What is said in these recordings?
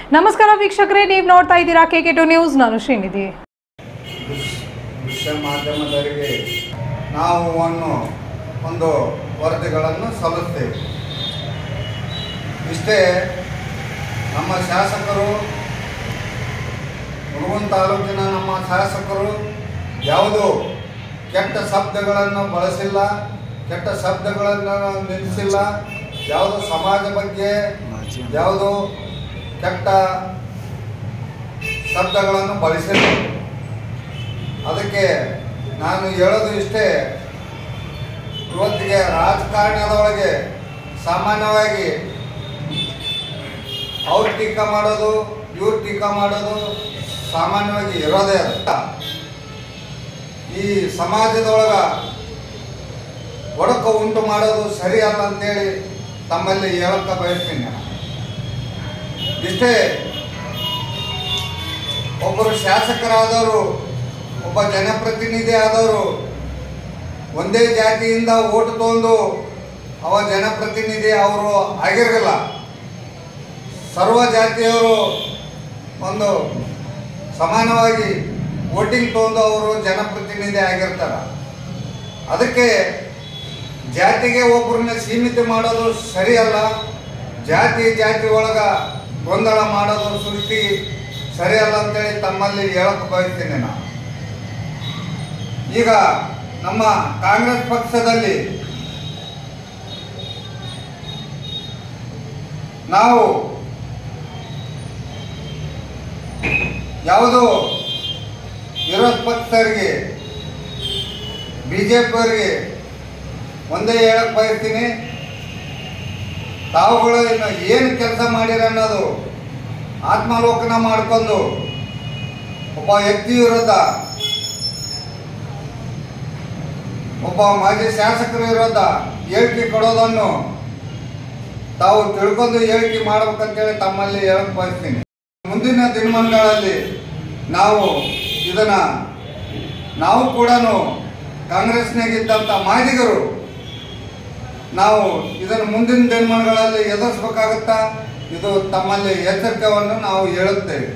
ನಮಸ್ಕಾರ ವೀಕ್ಷಕರೇ ನೀವು ನೋಡ್ತಾ ಇದ್ದೀರಾ ಕೆ ಕೆ ಟು ನ್ಯೂಸ್ ನಾನು ಶ್ರೀನಿಧಿ ದೃಶ್ಯ ಮಾಧ್ಯಮದವರಿಗೆ ನಾವು ಒಂದು ಒಂದು ವರದಿಗಳನ್ನು ಸಲ್ಲಿಸ್ತೇವೆ ಇಷ್ಟೇ ನಮ್ಮ ಶಾಸಕರು ಮುರುಗನ್ ತಾಲೂಕಿನ ನಮ್ಮ ಶಾಸಕರು ಯಾವುದೂ ಕೆಟ್ಟ ಶಬ್ದಗಳನ್ನು ಬಳಸಿಲ್ಲ ಕೆಟ್ಟ ಶಬ್ದಗಳನ್ನು ನಿಲ್ಲಿಸಿಲ್ಲ ಯಾವುದು ಸಮಾಜ ಬಗ್ಗೆ ಯಾವುದು ಕೆಟ್ಟ ಶಬ್ದಗಳನ್ನು ಬಳಸಿಲ್ಲ ಅದಕ್ಕೆ ನಾನು ಹೇಳೋದು ಇಷ್ಟೇ ಇವತ್ತಿಗೆ ರಾಜಕಾರಣದೊಳಗೆ ಸಾಮಾನ್ಯವಾಗಿ ಅವ್ರ ಟೀಕಾ ಮಾಡೋದು ಇವ್ರ ಟೀಕಾ ಮಾಡೋದು ಸಾಮಾನ್ಯವಾಗಿ ಇರೋದೇ ಅದ ಈ ಸಮಾಜದೊಳಗ ಒಡಕ ಉಂಟು ಮಾಡೋದು ಸರಿ ಅಲ್ಲ ಅಂತೇಳಿ ತಮ್ಮಲ್ಲಿ ಹೇಳಕ್ಕೆ ಬಯಸ್ತೀನಿ ನಾನು. ಇಷ್ಟೇ ಒಬ್ಬರು ಶಾಸಕರಾದವರು ಒಬ್ಬ ಜನಪ್ರತಿನಿಧಿ ಆದವರು ಒಂದೇ ಜಾತಿಯಿಂದ ಓಟ್ ತಗೊಂಡು ಅವ ಜನಪ್ರತಿನಿಧಿ ಅವರು ಆಗಿರಲಿಲ್ಲ ಸರ್ವ ಜಾತಿಯವರು ಒಂದು ಸಮಾನವಾಗಿ ವೋಟಿಂಗ್ ತಗೊಂಡು ಅವರು ಜನಪ್ರತಿನಿಧಿ ಆಗಿರ್ತಾರೆ ಅದಕ್ಕೆ ಜಾತಿಗೆ ಒಬ್ಬರನ್ನ ಸೀಮಿತ ಮಾಡೋದು ಸರಿಯಲ್ಲ ಜಾತಿ ಜಾತಿ ಒಳಗ ಗೊಂದಲ ಮಾಡೋದು ಸೃಷ್ಟಿ ಸರಿಯಲ್ಲ ಅಂತೇಳಿ ತಮ್ಮಲ್ಲಿ ಹೇಳಕ್ಕೆ ಬಯಸ್ತೀನಿ ನಾನು ಈಗ ನಮ್ಮ ಕಾಂಗ್ರೆಸ್ ಪಕ್ಷದಲ್ಲಿ ನಾವು ಯಾವುದು ವಿರೋಧ ಪಕ್ಷದವರಿಗೆ ಬಿ ಜೆ ಪಿಯವರಿಗೆ ಒಂದೇ ಹೇಳಕ್ಕೆ ಬಯಸ್ತೀನಿ ತಾವುಗಳು ಇನ್ನು ಏನು ಕೆಲಸ ಮಾಡಿರ ಅನ್ನೋದು ಆತ್ಮಾಲೋಕನ ಮಾಡಿಕೊಂಡು ಒಬ್ಬ ವ್ಯಕ್ತಿ ವಿರುದ್ಧ ಒಬ್ಬ ಮಾಜಿ ಶಾಸಕರ ವಿರುದ್ಧ ಹೇಳಿಕೆ ಕೊಡೋದನ್ನು ತಾವು ತಿಳ್ಕೊಂಡು ಹೇಳಿಕೆ ಮಾಡ್ಬೇಕಂತೇಳಿ ತಮ್ಮಲ್ಲಿ ಹೇಳಕ್ ಬಯಸ್ತೀನಿ ಮುಂದಿನ ದಿನಮಾನಗಳಲ್ಲಿ ನಾವು ಇದನ್ನ ನಾವು ಕೂಡ ಕಾಂಗ್ರೆಸ್ನಾಗಿದ್ದಂಥ ಮಾದಿಗರು ನಾವು ಇದನ್ನು ಮುಂದಿನ ದಿನಮಾನಗಳಲ್ಲಿ ಎದುರಿಸ್ಬೇಕಾಗುತ್ತಾ ಇದು ತಮ್ಮಲ್ಲಿ ಎಚ್ಚರಿಕೆಯನ್ನು ನಾವು ಹೇಳುತ್ತೇವೆ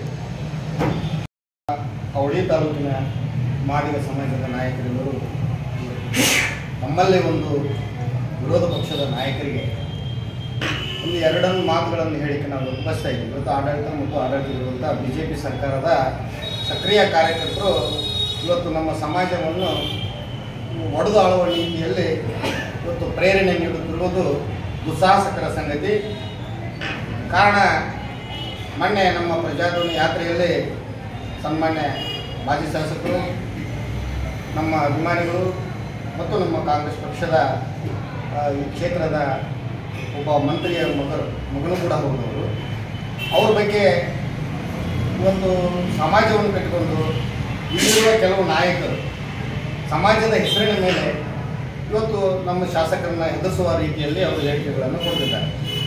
ಅವಳಿ ತಾಲೂಕಿನ ಮಾದಿಗ ಸಮಾಜದ ನಾಯಕರೆಲ್ಲರೂ ನಮ್ಮಲ್ಲೇ ಒಂದು ವಿರೋಧ ಪಕ್ಷದ ನಾಯಕರಿಗೆ ಒಂದು ಎರಡನ್ನು ಮಾತುಗಳನ್ನು ಹೇಳಿಕೆ ನಾವು ಒಪ್ಪಿಸ್ತಾ ಇದ್ದೀವಿ ಇವತ್ತು ಆಡಳಿತ ಮತ್ತು ಆಡಳಿತವಿರುವಂಥ ಬಿ ಜೆ ಪಿ ಸರ್ಕಾರದ ಸಕ್ರಿಯ ಕಾರ್ಯಕರ್ತರು ಇವತ್ತು ನಮ್ಮ ಸಮಾಜವನ್ನು ಒಡೆದು ಆಳುವ ನೀತಿಯಲ್ಲಿ ಇವತ್ತು ಪ್ರೇರಣೆ ನೀಡುತ್ತಿರುವುದು ದುಸ್ಸಾಹಸಕರ ಸಂಗತಿ ಕಾರಣ ಮೊನ್ನೆ ನಮ್ಮ ಪ್ರಜಾಧ್ವನಿ ಯಾತ್ರೆಯಲ್ಲಿ ಸನ್ಮಾನ್ಯ ಮಾಜಿ ಶಾಸಕರು ನಮ್ಮ ಅಭಿಮಾನಿಗಳು ಮತ್ತು ನಮ್ಮ ಕಾಂಗ್ರೆಸ್ ಪಕ್ಷದ ಆ, ಈ ಕ್ಷೇತ್ರದ ಒಬ್ಬ ಮಂತ್ರಿಯ ಮಗರು ಮಗನೂ ಕೂಡ ಹೋದವರು ಅವ್ರ ಬಗ್ಗೆ ಇವತ್ತು ಸಮಾಜವನ್ನು ಕಟ್ಟಿಕೊಂಡು ಇಲ್ಲಿರುವ ಕೆಲವು ನಾಯಕರು ಸಮಾಜದ ಹೆಸರಿನ ಮೇಲೆ ಇವತ್ತು ನಮ್ಮ ಶಾಸಕರನ್ನ ಎದುರಿಸುವ ರೀತಿಯಲ್ಲಿ ಅವರು ಹೇಳಿಕೆಗಳನ್ನು ಕೊಡ್ತಿದ್ದಾರೆ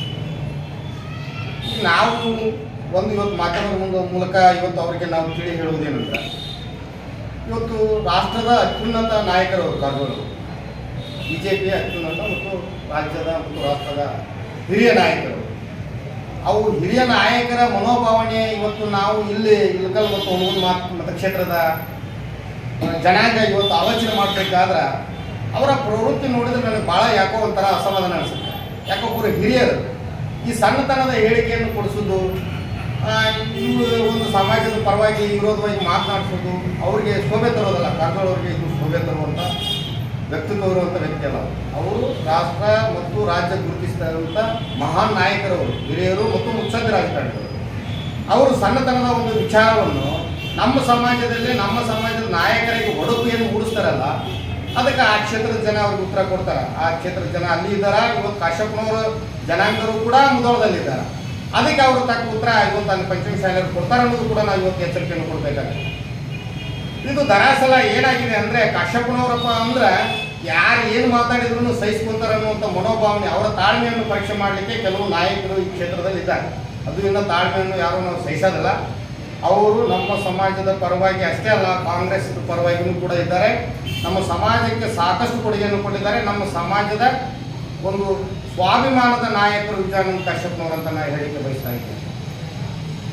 ನಾವು ಒಂದು ಇವತ್ತು ಮಾಧ್ಯಮದ ಮುಂದೆ ಮೂಲಕ ಇವತ್ತು ಅವರಿಗೆ ನಾವು ತಿಳಿ ಹೇಳುವುದೇನಂದ್ರೆ ಇವತ್ತು ರಾಷ್ಟ್ರದ ಅತ್ಯುನ್ನತ ನಾಯಕರು ಅವರು ಕಾರಜೋಳರು ಬಿ ಜೆ ಪಿಯ ಅತ್ಯುನ್ನತ ಮತ್ತು ರಾಜ್ಯದ ಮತ್ತು ರಾಷ್ಟ್ರದ ಹಿರಿಯ ನಾಯಕರು ಅವು ಹಿರಿಯ ನಾಯಕರ ಮನೋಭಾವನೆ ಇವತ್ತು ನಾವು ಇಲ್ಲಿ ಇಳಕಲ್ ಮತ್ತು ಹುಣಗುನ್ ಮಾತ್ ಮತಕ್ಷೇತ್ರದ ಆ, ಜನಾಂಗ ಇವತ್ತು ಆಲೋಚನೆ ಮಾಡಬೇಕಾದ್ರೆ ಅವರ ಪ್ರವೃತ್ತಿ ನೋಡಿದ್ರೆ ನನಗೆ ಭಾಳ ಯಾಕೋ ಒಂಥರ ಅಸಮಾಧಾನ ಅನಿಸುತ್ತೆ ಯಾಕೋ ಒಬ್ಬರು ಹಿರಿಯರು ಈ ಸಣ್ಣತನದ ಹೇಳಿಕೆಯನ್ನು ಕೊಡಿಸೋದು ಆ, ಇವು ಒಂದು ಸಮಾಜದ ಪರವಾಗಿ ವಿರೋಧವಾಗಿ ಮಾತನಾಡಿಸೋದು ಅವರಿಗೆ ಶೋಭೆ ತರೋದಲ್ಲ ಕಾರಜೋಳ ಅವರಿಗೆ ಇದು ಶೋಭೆ ತರುವಂಥ ವ್ಯಕ್ತಿತ್ವ ಇರುವಂಥ ವ್ಯಕ್ತಿ ಅಲ್ಲ ಅವರು ರಾಷ್ಟ್ರ ಮತ್ತು ರಾಜ್ಯ ಗುರುತಿಸ್ತಾ ಇರುವಂಥ ಮಹಾನ್ ನಾಯಕರವರು ಹಿರಿಯರು ಮತ್ತು ಮುತ್ಸದ್ದಿ ರಾಜಕಾರಣಿಗಳು ಅವರು ಸಣ್ಣತನದ ಒಂದು ವಿಚಾರವನ್ನು ನಮ್ಮ ಸಮಾಜದಲ್ಲಿ ನಮ್ಮ ಸಮಾಜದ ನಾಯಕರಿಗೆ ಒಡಕು ಏನು ಮೂಡಿಸ್ತಾರಲ್ಲ ಅದಕ್ಕೆ ಆ ಕ್ಷೇತ್ರದ ಜನ ಅವ್ರಿಗೆ ಉತ್ತರ ಕೊಡ್ತಾರೆ ಆ ಕ್ಷೇತ್ರದ ಜನ ಅಲ್ಲಿ ಇದ್ದಾರ ಇವತ್ತು ಕಾಶ್ಯಪ್ಪನವರು ಜನಾಂಗರು ಕೂಡ ಮುದೋಳದಲ್ಲಿದ್ದಾರೆ ಅದಕ್ಕೆ ಅವರು ತಕ್ಕ ಉತ್ತರ ಇವತ್ತು ಅಲ್ಲಿ ಪಂಚಮಿ ಶಾಲೆಯವರು ಕೊಡ್ತಾರೆ ಅನ್ನೋದು ಕೂಡ ನಾವು ಇವತ್ತು ಎಚ್ಚರಿಕೆಯನ್ನು ಕೊಡಬೇಕಾಗುತ್ತೆ ಇದು ದರಾಸಲ ಏನಾಗಿದೆ ಅಂದ್ರೆ ಕಾಶ್ಯಪ್ಪನವರಪ್ಪ ಅಂದ್ರೆ ಯಾರು ಏನು ಮಾತಾಡಿದ್ರು ಸಹಿಸ್ಕೊಂತಾರೆ ಅನ್ನುವಂಥ ಮನೋಭಾವನೆ ಅವರ ತಾಳ್ಮೆಯನ್ನು ಪರೀಕ್ಷೆ ಮಾಡಲಿಕ್ಕೆ ಕೆಲವು ನಾಯಕರು ಈ ಕ್ಷೇತ್ರದಲ್ಲಿ ಇದ್ದಾರೆ ಅದು ಇನ್ನು ತಾಳ್ಮೆಯನ್ನು ಯಾರು ನಾವು ಸಹಿಸೋದಿಲ್ಲ ಅವರು ನಮ್ಮ ಸಮಾಜದ ಪರವಾಗಿ ಅಷ್ಟೇ ಅಲ್ಲ ಕಾಂಗ್ರೆಸ್ ಪರವಾಗಿಯೂ ಕೂಡ ಇದ್ದಾರೆ ನಮ್ಮ ಸಮಾಜಕ್ಕೆ ಸಾಕಷ್ಟು ಕೊಡುಗೆಯನ್ನು ಕೊಟ್ಟಿದ್ದಾರೆ ನಮ್ಮ ಸಮಾಜದ ಒಂದು ಸ್ವಾಭಿಮಾನದ ನಾಯಕರು ವಿಜಯಾನಂದ ಕಾಶ್ಯಪ್ನವರಂತ ನಾನು ಹೇಳಿಕೆ ಬಯಸ್ತಾ ಇದ್ದೇನೆ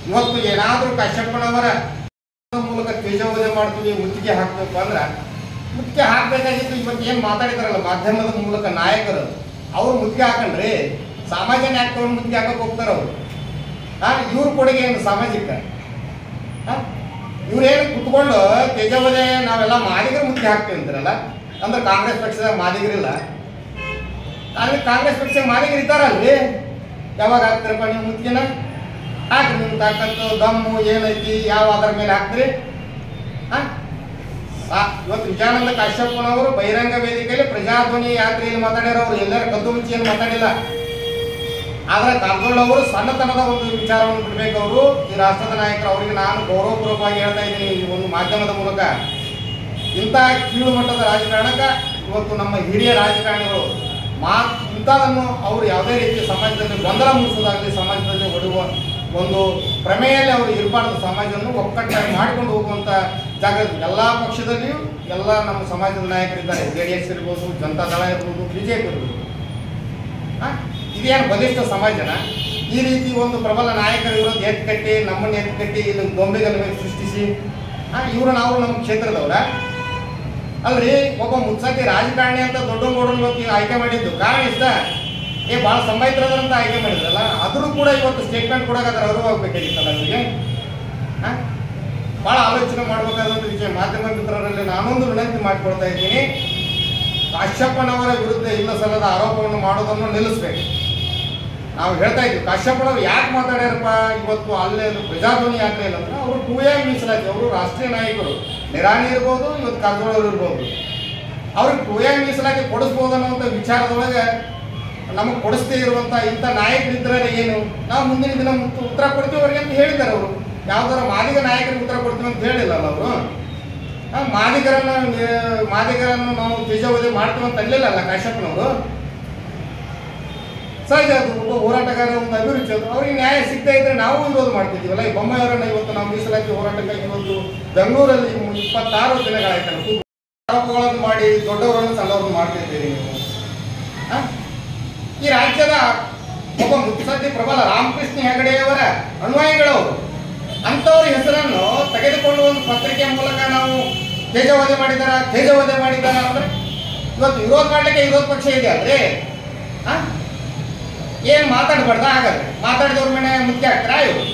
ಇವತ್ತು ಏನಾದರೂ ಕಶ್ಯಪ್ಪನವರ ಮೂಲಕ ತೇಜೋವಧೆ ಮಾಡ್ತೀವಿ ಮುತ್ತಿಗೆ ಹಾಕ್ಬೇಕು ಅಂದ್ರೆ ಮುತ್ತಿಗೆ ಹಾಕ್ಬೇಕಾಗಿತ್ತು ಇವತ್ತು ಏನು ಮಾತಾಡಿದಾರಲ್ಲ ಮಾಧ್ಯಮದ ಮೂಲಕ ನಾಯಕರು ಅವ್ರು ಮುತ್ತಿಗೆ ಹಾಕಣ್ರಿ ಸಾಮಾಜಿಕ ನಾಯಕರು ಮುತ್ತಿಗೆ ಹಾಕಕ್ಕೆ ಹೋಗ್ತಾರೆ ಅವರು ಹಾ ಇವ್ರ ಕೊಡುಗೆ ಏನು ಸಾಮಾಜಿಕ ಹಾ? ಇವ್ರೇನು ಕುತ್ಕೊಂಡು ತೇಜೋವಧೆ ನಾವೆಲ್ಲ ಮಾದಿಗರು ಮುತ್ತಿಗೆ ಹಾಕ್ತೀವಿ ಅಂತಾರಲ್ಲ ಅಂದ್ರೆ ಕಾಂಗ್ರೆಸ್ ಪಕ್ಷದ ಮಾದಿಗರಿಲ್ಲ ಅಲ್ಲಿ ಕಾಂಗ್ರೆಸ್ ಪಕ್ಷ ಮಾದಿಗರು ಇದ್ದಾರಲ್ರಿ ಯಾವಾಗ ಹಾಕ್ತಾರಪ್ಪ ನೀವು ಮುತ್ತಿಗೆನ ಹಾಕ್ರಿ ನಿಮ್ಮ ತಾಕತ್ತು ದಮ್ಮು ಏನೈತಿ ಯಾವ ಅದರ ಮೇಲೆ ಹಾಕ್ತೀರಿ ಹಾ? ಆ, ಇವತ್ತು ವಿಜಯಾನಂದ ಕಾಶ್ಯಪ್ಪನವರು ಬಹಿರಂಗ ವೇದಿಕೆಯಲ್ಲಿ ಪ್ರಜಾಧ್ವನಿ ಯಾತ್ರೆಯಲ್ಲಿ ಮಾತಾಡ್ಯಾರ ಅವರು ಎಲ್ಲರ ಕದ್ದು ಮುಚ್ಚಿಯನ್ನು ಮಾತಾಡಿಲ್ಲ ಆದ್ರೆ ಕಾರಜೋಳ ಅವರು ಸಣ್ಣತನದ ಒಂದು ವಿಚಾರವನ್ನು ಬಿಡಬೇಕು ಅವರು ಈ ರಾಷ್ಟ್ರದ ನಾಯಕರು ಅವರಿಗೆ ನಾನು ಗೌರವಪೂರ್ವಕವಾಗಿ ಹೇಳ್ತಾ ಇದ್ದೀನಿ ಈ ಒಂದು ಮಾಧ್ಯಮದ ಮೂಲಕ ಇಂಥ ಕೀಳು ಮಟ್ಟದ ರಾಜಕಾರಣಕ್ಕೆ ಇವತ್ತು ನಮ್ಮ ಹಿರಿಯ ರಾಜಕಾರಣಿಗಳು ಮಾತ್ ಇಂಥದನ್ನು ಅವರು ಯಾವುದೇ ರೀತಿ ಸಮಾಜದಲ್ಲಿ ಗೊಂದಲ ಮೂಡಿಸೋದಾಗಲಿ ಸಮಾಜದಲ್ಲಿ ಹೊಡುವ ಒಂದು ಪ್ರಮೇಯಲ್ಲಿ ಅವರು ಇರಬಾರ್ದು ಸಮಾಜವನ್ನು ಒಕ್ಕಟ್ಟಾಗಿ ಮಾಡಿಕೊಂಡು ಹೋಗುವಂಥ ಜಾಗ ಎಲ್ಲ ಪಕ್ಷದಲ್ಲಿಯೂ ಎಲ್ಲ ನಮ್ಮ ಸಮಾಜದ ನಾಯಕರಿದ್ದಾರೆ ಜೆ ಡಿ ಎಸ್ ಇರ್ಬೋದು ಜನತಾ ದಳ ಇರ್ಬೋದು ಬಿ ಜೆ ಪಿ ಇರ್ಬೋದು ಆ? ಇದೇನು ಬಲಿಷ್ಠ ಸಮಾಜನ ಈ ರೀತಿ ಒಂದು ಪ್ರಬಲ ನಾಯಕರ ವಿರುದ್ಧ ಎತ್ತು ಕಟ್ಟಿ ನಮ್ಮನ್ನು ಎತ್ತು ಕಟ್ಟಿ ಇಲ್ಲಿ ಗೊಂಬೆಗಳ ಸೃಷ್ಟಿಸಿ ಇವರು ನಾವು ನಮ್ಮ ಕ್ಷೇತ್ರದವರ ಅಲ್ರಿ ಒಬ್ಬ ಮುತ್ಸದ್ದಿ ರಾಜಕಾರಣಿ ಅಂತ ದೊಡ್ಡ ಗೌಡನ್ ಇವತ್ತು ಆಯ್ಕೆ ಮಾಡಿದ್ದು ಕಾರಣ ಇಷ್ಟ ಏ ಭಾಳ ಸಂಬೈತ್ರದಂತ ಆಯ್ಕೆ ಮಾಡಿದ್ರಲ್ಲ ಆದರೂ ಕೂಡ ಇವತ್ತು ಸ್ಟೇಟ್ಮೆಂಟ್ ಕೊಡೋಕಾದ್ರೆ ಅವರು ಹೋಗ್ಬೇಕಾಗಿತ್ತಲ್ಲ ಅವರಿಗೆ ಭಾಳ ಆಲೋಚನೆ ಮಾಡಬೇಕಾದಂಥ ವಿಷಯ ಮಾಧ್ಯಮ ಮಿತ್ರರಲ್ಲಿ ನಾನೊಂದು ವಿನಂತಿ ಮಾಡಿಕೊಳ್ತಾ ಇದ್ದೀನಿ ಕಾಶ್ಯಪ್ಪನವರ ವಿರುದ್ಧ ಇಲ್ಲ ಸಲ್ಲದ ಆರೋಪವನ್ನು ಮಾಡೋದನ್ನು ನಿಲ್ಲಿಸ್ಬೇಕು ನಾವು ಹೇಳ್ತಾ ಇದ್ವಿ ಕಾಶ್ಯಪ್ಪನವ್ರು ಯಾಕೆ ಮಾತಾಡ್ಯಾರಪ್ಪ ಇವತ್ತು ಅಲ್ಲೇ ಪ್ರಜಾಧ್ವನಿ ಯಾಕೆ ಇಲ್ಲ ಅಂದ್ರೆ ಅವರು ಟೂ ಎ ಮೀಸಲಾತಿ ಅವರು ರಾಷ್ಟ್ರೀಯ ನಾಯಕರು ನಿರಾಣಿ ಇರ್ಬೋದು ಇವತ್ತು ಕಾರಜೋಳವ್ರು ಇರ್ಬೋದು ಅವ್ರಿಗೆ ಟೂ ಎ ಮೀಸಲಾತಿ ಕೊಡಿಸ್ಬೋದು ಅನ್ನೋಂಥ ವಿಚಾರದೊಳಗೆ ನಮಗೆ ಕೊಡಿಸ್ದೇ ಇರುವಂಥ ಇಂಥ ನಾಯಕರಿದ್ರೆ ಏನು ನಾವು ಮುಂದಿನ ದಿನ ಮುತ್ತು- ಉತ್ತರ ಕೊಡ್ತೀವಿ ಅವ್ರಿಗೆ ಅಂತ ಹೇಳಿದ್ದಾರೆ ಅವರು ಯಾವ್ದಾರ ಮಾದಿಗ ನಾಯಕರಿಗೆ ಉತ್ತರ ಕೊಡ್ತೀವಿ ಅಂತ ಹೇಳಿಲ್ಲಲ್ಲ ಅವರು ಆ, ಮಾದಿಗರನ್ನ ನೇ- ಮಾದಿಗರನ್ನು ನಾವು ತೇಜಾವಧಿ ಮಾಡ್ತೀವಿ ಅಂತ ಅಲ್ಲಿಲ್ಲಲ್ಲ ಕಾಶ್ಯಪ್ಪನವರು ಸಹಜ ಅದು ಒಬ್ಬ ಹೋರಾಟಗಾರ ಒಂದು ಅಭಿರುಚಿ ಅದು ಅವ್ರಿಗೆ ನ್ಯಾಯ ಸಿಗ್ತಾ ಇದ್ರೆ ನಾವು ವಿರೋಧ ಮಾಡ್ತಿದ್ದೀವಲ್ಲ ಈ ಬೊಮ್ಮಾಯಿಯವರನ್ನ ಇವತ್ತು ನಾವು ಮೀಸಲಾತಿ ಹೋರಾಟಕ್ಕಾಗಿ ಇವತ್ತು ಬೆಂಗಳೂರಲ್ಲಿ ಇಪ್ಪತ್ತಾರು ದಿನಗಳಾಯ್ತಲ್ಲ ಕೂತು ಆರೋಪಗಳನ್ನು ಮಾಡಿ ದೊಡ್ಡವರನ್ನು ಸಣ್ಣವರನ್ನು ಮಾಡ್ತಾ ಇದ್ದೀರಿ ನೀವು ಆ? ಈ ರಾಜ್ಯದ ಒಬ್ಬ ಮುತ್ಸದ್ದಿ ಪ್ರಬಲ ರಾಮಕೃಷ್ಣ ಹೆಗಡೆಯವರ ಅನ್ವಯಿಗಳವರು ಅಂಥವ್ರ ಹೆಸರನ್ನು ತೆಗೆದುಕೊಂಡು ಒಂದು ಪತ್ರಿಕೆ ಮೂಲಕ ನಾವು ತೇಜವಧೆ ಮಾಡಿದಾರ ತೇಜವಧೆ ಮಾಡಿದಾರ ಅಂದ್ರೆ ಇವತ್ತು ವಿರೋಧ ಮಾಡ್ಲಿಕ್ಕೆ ವಿರೋಧ ಪಕ್ಷ ಇದೆ ಅಲ್ರಿ ಆ? ಏನ್ ಮಾತಾಡ್ಬಾರ್ದ ಹಾಗಾದ್ರೆ ಮಾತಾಡಿದವ್ರ ಮೇಲೆ ಮುಖ್ಯ ಆಗ್ತಾರ ಇವರು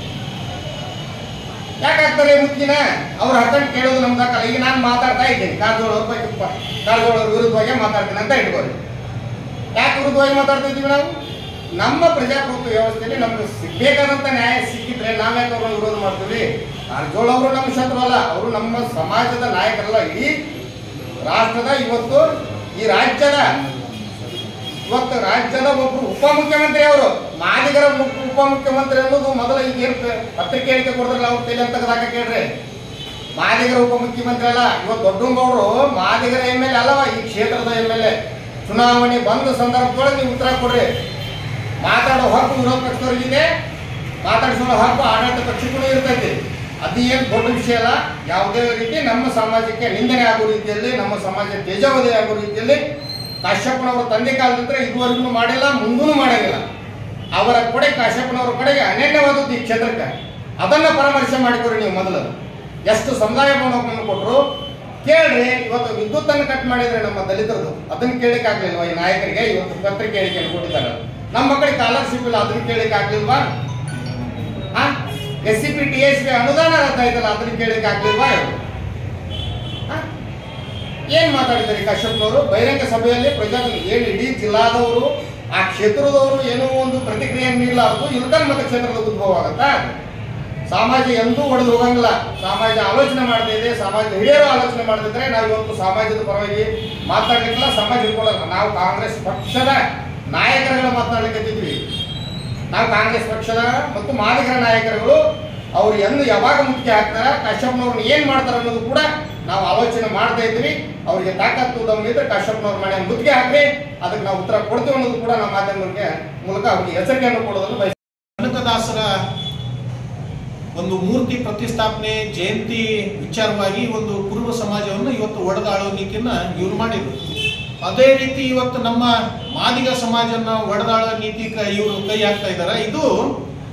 ಯಾಕೆ ಆಗ್ತಾರೆ ಮುಖ್ಯನ ಅವ್ರ ಹಕ್ಕನ್ನು ಕೇಳೋದು ನಮ್ದು ಹಾಕಲ್ಲ ಈಗ ನಾನು ಮಾತಾಡ್ತಾ ಇದ್ದೀನಿ ಕಾರಜೋಳ ಅವ್ರ ಬಗ್ಗೆ ಕಾರಜೋಳ ಅವ್ರ ವಿರುದ್ಧವಾಗಿ ಮಾತಾಡ್ತೀನಿ ಅಂತ ಇಟ್ಕೋರಿ ಯಾಕೆ ವಿರುದ್ಧವಾಗಿ ಮಾತಾಡ್ತಾ ಇದ್ದೀವಿ ನಾವು ನಮ್ಮ ಪ್ರಜಾಪ್ರಭುತ್ವ ವ್ಯವಸ್ಥೆಯಲ್ಲಿ ನಮ್ಗೆ ಸಿಗ್ಬೇಕಾದಂತ ನ್ಯಾಯ ಸಿಕ್ಕಿದ್ರೆ ನಾವ್ಯಾಕೆ ಅವ್ರನ್ನ ವಿರೋಧ ಮಾಡ್ತೀವಿ ಕಾರಜೋಳ ಅವರು ನಮ್ಮ ಶತ್ರು ಅಲ್ಲ ಅವರು ನಮ್ಮ ಸಮಾಜದ ನಾಯಕರಲ್ಲ ಇಡೀ ರಾಷ್ಟ್ರದ ಇವತ್ತು ಈ ರಾಜ್ಯದ ಇವತ್ತು ರಾಜ್ಯದ ಒಬ್ರು ಉಪಮುಖ್ಯಮಂತ್ರಿ ಅವರು ಮಾದಿಗರ ಮು- ಉಪಮುಖ್ಯಮಂತ್ರಿ ಅನ್ನೋದು ಮೊದಲ ಈಗ ಏನು ಪತ್ರಿಕೆ ಹೇಳಿಕೆ ಕೊಡ್ತಾರಲ್ಲ ಅವ್ರ ತಲೆ ಅಂತ ತೆಗೆದಾಕ ಕೇಳ್ರಿ ಮಾದಿಗರ ಉಪಮುಖ್ಯಮಂತ್ರಿ ಅಲ್ಲ ಇವತ್ತು ದೊಡ್ಡಗೌಡರು ಮಾದಿಗರ ಎಮ್ ಎಲ್ ಎ ಅಲ್ಲವ ಈ ಕ್ಷೇತ್ರದ ಎಮ್ ಎಲ್ ಎ ಚುನಾವಣೆ ಬಂದ ಸಂದರ್ಭದೊಳಗೆ ನೀವು ಉತ್ತರ ಕೊಡ್ರಿ ಮಾತಾಡೋ ಹಕ್ಕು ವಿರೋಧ ಪಕ್ಷದವ್ರಿಗಿದೆ ಮಾತಾಡಿಸೋ ಹಕ್ಕು ಆಡಳಿತ ಪಕ್ಷಕ್ಕೂ ಇರ್ತೈತಿ ಅದು ಏನು ದೊಡ್ಡ ವಿಷಯ ಅಲ್ಲ ಯಾವುದೇ ರೀತಿ ನಮ್ಮ ಸಮಾಜಕ್ಕೆ ನಿಂದನೆ ಆಗೋ ರೀತಿಯಲ್ಲಿ ನಮ್ಮ ಸಮಾಜ ತೇಜಾವಧಿ ಆಗೋ ರೀತಿಯಲ್ಲಿ ಕಾಶ್ಯಪ್ಪನವರ ತಂದೆ ಕಾಲದಿಂದ ಇದುವರೆಗೂ ಮಾಡಿಲ್ಲ ಮುಂದೂ ಮಾಡೋದಿಲ್ಲ ಅವರ ಕೊಡೆ ಕಾಶ್ಯಪ್ಪನವರ ಕಡೆಗೆ ಅನನ್ಯವಾದದ್ದು ಈ ಕ್ಷೇತ್ರಕ್ಕೆ ಅದನ್ನ ಪರಾಮರ್ಶೆ ಮಾಡಿಕೊರಿ ನೀವು ಮೊದಲು ಎಷ್ಟು ಸಮುದಾಯ ಭವನವನ್ನು ಕೊಟ್ಟರು ಕೇಳ್ರಿ ಇವತ್ತು ವಿದ್ಯುತ್ ಅನ್ನು ಕಟ್ ಮಾಡಿದ್ರೆ ನಮ್ಮ ದಲಿತರದು ಅದನ್ನ ಕೇಳಿಕ್ ಆಗ್ಲಿಲ್ವಾ ಈ ನಾಯಕರಿಗೆ ಇವತ್ತು ಪತ್ರಿಕೆ ಹೇಳಿಕೆಯನ್ನು ಕೊಟ್ಟಿದ್ದಾರೆ ನಮ್ಮ ಮಕ್ಕಳಿಗೆ ಸ್ಕಾಲರ್ಶಿಪ್ ಇಲ್ಲ ಅದನ್ನ ಕೇಳಿಕ್ ಆಗ್ಲಿಲ್ವಾ S C P T S P ಅನುದಾನ ರದ್ದಾಯ್ತಲ್ಲ ಅದನ್ನ ಕೇಳಿಕ್ ಆಗ್ಲಿಲ್ವಾ ಇವ್ರು? ಆ? ಏನ್ ಮಾತಾಡಿದ್ದಾರೆ ಕಶ್ಯಪ್ನವರು ಬಹಿರಂಗ ಸಭೆಯಲ್ಲಿ ಪ್ರಜಾಪ್ರಭು ಏನು ಇಡೀ ಜಿಲ್ಲಾದವರು ಆ ಕ್ಷೇತ್ರದವರು ಏನೋ ಒಂದು ಪ್ರತಿಕ್ರಿಯೆ ನೀಡಲಾರದು ಇಲ್ಕಲ್ ಮತಕ್ಷೇತ್ರದ ಉದ್ಭವ ಆಗತ್ತಾ ಸಮಾಜ ಎಂದೂ ಒಡೆದು ಹೋಗಂಗಿಲ್ಲ ಸಮಾಜ ಆಲೋಚನೆ ಮಾಡ್ತಾ ಇದೆ ಸಮಾಜ ಹಿರಿಯರು ಆಲೋಚನೆ ಮಾಡ್ತಿದ್ರೆ ನಾವು ಇವತ್ತು ಸಮಾಜದ ಪರವಾಗಿ ಮಾತಾಡ್ಲಿಕ್ಕಿಲ್ಲ ಸಮಾಜ ಇಟ್ಕೊಳ್ಳಲ್ಲ ನಾವು ಕಾಂಗ್ರೆಸ್ ಪಕ್ಷದ ನಾಯಕರುಗಳ ಮಾತನಾಡ್ಲಿಕ್ಕಿದ್ವಿ ನಾವು ಕಾಂಗ್ರೆಸ್ ಪಕ್ಷದ ಮತ್ತು ಮಾದಿಗರ ನಾಯಕರುಗಳು ಅವ್ರು ಎಂದು ಯಾವಾಗ ಮುಖ್ಯ ಆಗ್ತಾರ ಕಶ್ಯಪ್ನವ್ರನ್ನ ಏನ್ ಮಾಡ್ತಾರ ಅನ್ನೋದು ಕೂಡ ನಾವು ಆಲೋಚನೆ ಮಾಡ್ತಾ ಇದ್ವಿ ಅವ್ರಿಗೆ ತಾಕತ್ತು ದಮ್ಮಿದ್ರೆ ಕಶ್ಯಪ್ನವ್ರ ಮನೆ ಮುತ್ತಿಗೆ ಹಾಕ್ರಿ ಅದಕ್ಕೆ ನಾವು ಉತ್ತರ ಕೊಡ್ತೀವಿ ಅನ್ನೋದು ಕೂಡ ನಮ್ಮ ಮಾಧ್ಯಮಕ್ಕೆ ಮೂಲಕ ಅವ್ರಿಗೆ ಎಚ್ಚರಿಕೆಯನ್ನು ಕೊಡೋದನ್ನು ಬಯಸ್ತೀವಿ ಕನಕದಾಸರ ಒಂದು ಮೂರ್ತಿ ಪ್ರತಿಷ್ಠಾಪನೆ ಜಯಂತಿ ವಿಚಾರವಾಗಿ ಒಂದು ಕುರುಬ ಸಮಾಜವನ್ನು ಇವತ್ತು ಒಡೆದಾಳೋ ನೀತಿಯನ್ನ ಇವ್ರು ಮಾಡಿದ್ರು ಅದೇ ರೀತಿ ಇವತ್ತು ನಮ್ಮ ಮಾದಿಗ ಸಮಾಜನ ಒಡೆದಾಳೋ ನೀತಿ ಕ- ಇವರು ಕೈ ಹಾಕ್ತಾ ಇದ್ದಾರೆ ಇದು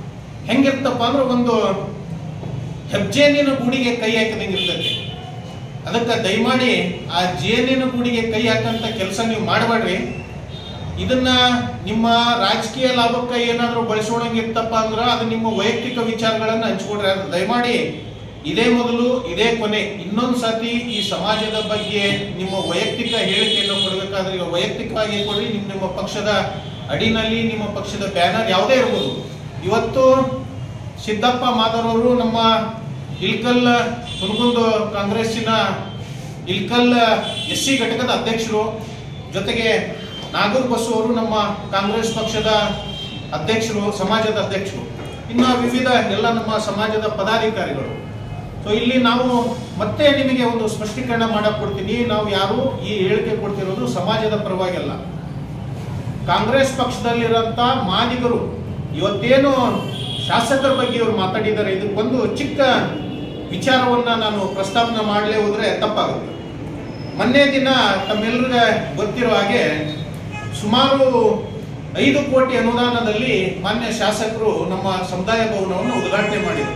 ಹೆಂಗಿರ್ತಪ್ಪ ಅಂದ್ರೆ ಒಂದು ಹೆಜ್ಜೇನಿನ ಗೂಡಿಗೆ ಕೈ ಹಾಕಿದಂಗೆ ಇರ್ತೈತಿ ಅದಕ್ಕೆ ದಯಮಾಡಿ ಆ ಜೇನಿನ ಗೂಡಿಗೆ ಕೈ ಹಾಕಂತ ಕೆಲಸ ನೀವು ಮಾಡಬೇಡ್ರಿ ಇದನ್ನ ನಿಮ್ಮ ರಾಜಕೀಯ ಲಾಭಕ್ಕೆ ಏನಾದರೂ ಬಳಸೋಣಂಗಿತ್ತಪ್ಪ ಅಂದ್ರೆ ಅದು ನಿಮ್ಮ ವೈಯಕ್ತಿಕ ವಿಚಾರಗಳನ್ನು ಹಂಚ್ಕೊಡ್ರಿ ಅದು ದಯಮಾಡಿ ಇದೇ ಮೊದಲು ಇದೇ ಕೊನೆ ಇನ್ನೊಂದು ಸತಿ ಈ ಸಮಾಜದ ಬಗ್ಗೆ ನಿಮ್ಮ ವೈಯಕ್ತಿಕ ಹೇಳಿಕೆಯನ್ನು ಕೊಡಬೇಕಾದ್ರೆ ಈಗ ವೈಯಕ್ತಿಕವಾಗಿ ಕೊಡ್ರಿ ನಿಮ್ಮ ನಿಮ್ಮ ಪಕ್ಷದ ಅಡಿನಲ್ಲಿ ನಿಮ್ಮ ಪಕ್ಷದ ಬ್ಯಾನರ್ ಯಾವುದೇ ಇರ್ಬೋದು ಇವತ್ತು ಸಿದ್ದಪ್ಪ ಮಾದರವರು ನಮ್ಮ ಇಲ್ಕಲ್ ಹುನಗುಂದು ಕಾಂಗ್ರೆಸ್ಸಿನ ಇಲ್ಕಲ್ ಎಸ್ ಸಿ ಘಟಕದ ಅಧ್ಯಕ್ಷರು ಜೊತೆಗೆ ನಾಗೂರ್ ಬಸು ಅವರು ನಮ್ಮ ಕಾಂಗ್ರೆಸ್ ಪಕ್ಷದ ಅಧ್ಯಕ್ಷರು ಸಮಾಜದ ಅಧ್ಯಕ್ಷರು ಇನ್ನು ವಿವಿಧ ಎಲ್ಲ ನಮ್ಮ ಸಮಾಜದ ಪದಾಧಿಕಾರಿಗಳು ಸೊ ಇಲ್ಲಿ ನಾವು ಮತ್ತೆ ನಿಮಗೆ ಒಂದು ಸ್ಪಷ್ಟೀಕರಣ ಮಾಡಕ್ ಕೊಡ್ತೀನಿ ನಾವು ಯಾರು ಈ ಹೇಳಿಕೆ ಕೊಡ್ತಿರೋದು ಸಮಾಜದ ಪರವಾಗಿಲ್ಲ ಕಾಂಗ್ರೆಸ್ ಪಕ್ಷದಲ್ಲಿರೋಂಥ ಮಾದಿಗರು ಇವತ್ತೇನು ಶಾಸಕರ ಬಗ್ಗೆ ಇವರು ಮಾತಾಡಿದ್ದಾರೆ ಇದಕ್ಕೊಂದು ಚಿಕ್ಕ ವಿಚಾರವನ್ನ ನಾನು ಪ್ರಸ್ತಾವನೆ ಮಾಡಲೇ ಹೋದ್ರೆ ತಪ್ಪಾಗುತ್ತೆ ಮೊನ್ನೆ ದಿನ ತಮ್ಮೆಲ್ಲರಿಗೆ ಗೊತ್ತಿರೋ ಹಾಗೆ ಸುಮಾರು ಐದು ಕೋಟಿ ಅನುದಾನದಲ್ಲಿ ಮಾನ್ಯ ಶಾಸಕರು ನಮ್ಮ ಸಮುದಾಯ ಭವನವನ್ನು ಉದ್ಘಾಟನೆ ಮಾಡಿದರು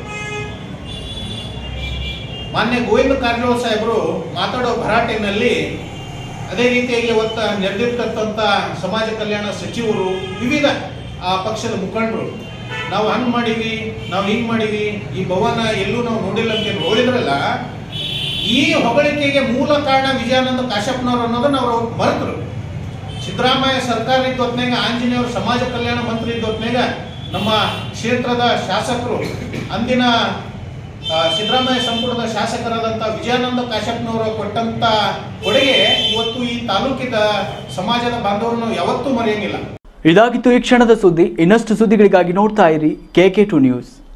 ಮಾನ್ಯ ಗೋವಿಂದ ಕಾರಜೋಳ ಸಾಹೇಬರು ಮಾತಾಡೋ ಭರಾಟೆನಲ್ಲಿ ಅದೇ ರೀತಿಯಾಗಿ ಇವತ್ತ ನೆರೆದಿರ್ತಕ್ಕಂಥ ಸಮಾಜ ಕಲ್ಯಾಣ ಸಚಿವರು ವಿವಿಧ ಆ ಪಕ್ಷದ ಮುಖಂಡರು ನಾವು ಹಂಗ್ ಮಾಡೀವಿ ನಾವು ಹಿಂಗ್ ಮಾಡೀವಿ ಈ ಭವನ ಎಲ್ಲೂ ನಾವು ನೋಡಿಲ್ಲ ಅಂತ ಏನ್ ನೋಡಿದ್ರಲ್ಲ ಈ ಹೊಗಳಿಕೆಗೆ ಮೂಲ ಕಾರಣ ವಿಜಯಾನಂದ ಕಾಶ್ಯಪ್ನವ್ರು ಅನ್ನೋದನ್ನ ಅವರು ಮರೆತರು ಸಿದ್ದರಾಮಯ್ಯ ಸರ್ಕಾರ ಇದ್ದ ಹೊತ್ನ್ಯಾಗ ಆಂಜನೇಯವರು ಸಮಾಜ ಕಲ್ಯಾಣ ಮಂತ್ರಿ ಇದ್ದ ಹೊತ್ನ್ಯಾಗ ನಮ್ಮ ಕ್ಷೇತ್ರದ ಶಾಸಕರು ಅಂದಿನ ಆ, ಸಿದ್ದರಾಮಯ್ಯ ಸಂಪುಟದ ಶಾಸಕರಾದಂಥ ವಿಜಯಾನಂದ ಕಾಶ್ಯಪ್ನವರು ಕೊಟ್ಟಂತ ಕೊಡುಗೆ ಇವತ್ತು ಈ ತಾಲೂಕಿನ ಸಮಾಜದ ಬಾಂಧವರನ್ನು ಯಾವತ್ತೂ ಮರೆಯಂಗಿಲ್ಲ ಇದಾಗಿತ್ತು ಈ ಕ್ಷಣದ ಸುದ್ದಿ ಇನ್ನಷ್ಟು ಸುದ್ದಿಗಳಿಗಾಗಿ ನೋಡ್ತಾ ಇರಿ ಕೆ ಕೆ ಟು ನ್ಯೂಸ್